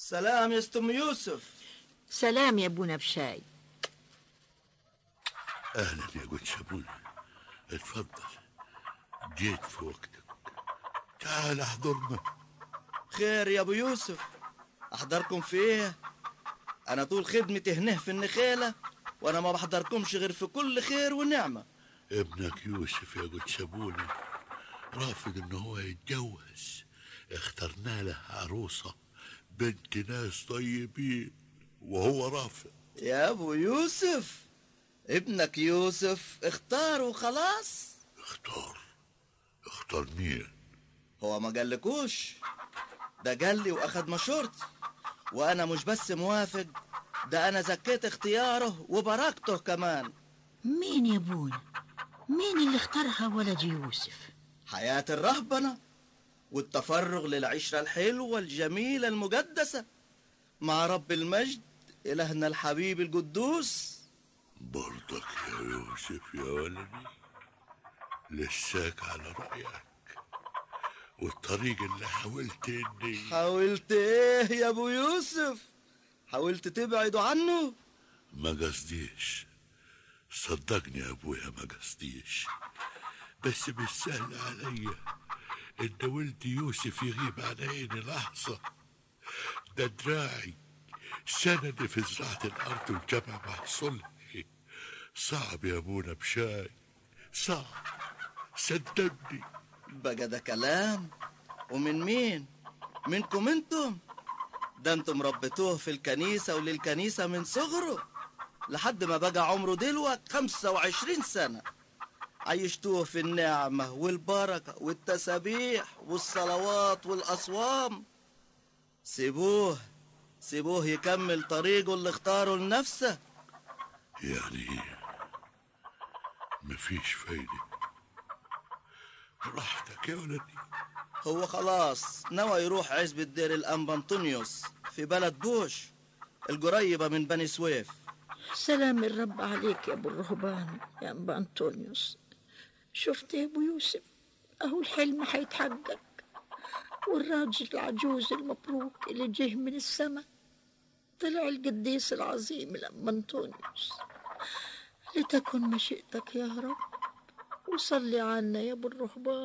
سلام يا ست ام يوسف سلام يا ابونا بشاي اهلا يا جود شابونا اتفضل جيت في وقتك تعال احضرنا خير يا ابو يوسف احضركم في ايه انا طول خدمتي هنا في النخيله وانا ما بحضركمش غير في كل خير ونعمه ابنك يوسف يا جود شابونا رافض ان هو يتجوز اخترنا له عروسة بنت ناس طيبين وهو رافض يا ابو يوسف ابنك يوسف اختار وخلاص اختار اختار مين هو ما قالكوش ده قال لي واخد مشورتي وانا مش بس موافق ده انا زكيت اختياره وبركته كمان مين يا ابونا مين اللي اختارها ولد يوسف حياة الرهبنة والتفرغ للعشرة الحلوة الجميلة المقدسة مع رب المجد إلهنا الحبيب القدوس برضك يا يوسف يا ولدي لساك على رأيك والطريق اللي حاولت اني حاولت ايه يا ابو يوسف حاولت تبعدوا عنه ما قصديش صدقني يا ابويا ما قصديش بس مش سهل عليا ان ولدي يوسف يغيب عن عيني لحظة ده دراعي سندي في زراعة الأرض والجمع محصولها صعب يا ابونا بشاي صعب صدقني بقى ده كلام ومن مين منكم انتم ده انتم ربيتوه في الكنيسة وللكنيسة من صغره لحد ما بقى عمره دلوقت خمسة وعشرين سنة عيشتوه في النعمة والبركة والتسابيح والصلوات والأصوام سيبوه سيبوه يكمل طريقه اللي اختاره لنفسه يعني مفيش فايدة راحتك يا ولدي هو خلاص نوى يروح عزبة دير الأنبا أنطونيوس في بلد بوش القريبة من بني سويف سلام الرب عليك يا ابو الرهبان يا ابا انطونيوس شفت يا ابو يوسف اهو الحلم هيتحقق والراجل العجوز المبروك اللي جه من السماء طلع القديس العظيم الأب أنطونيوس لتكن مشيئتك يا رب وصلي عنا يا ابو الرهبان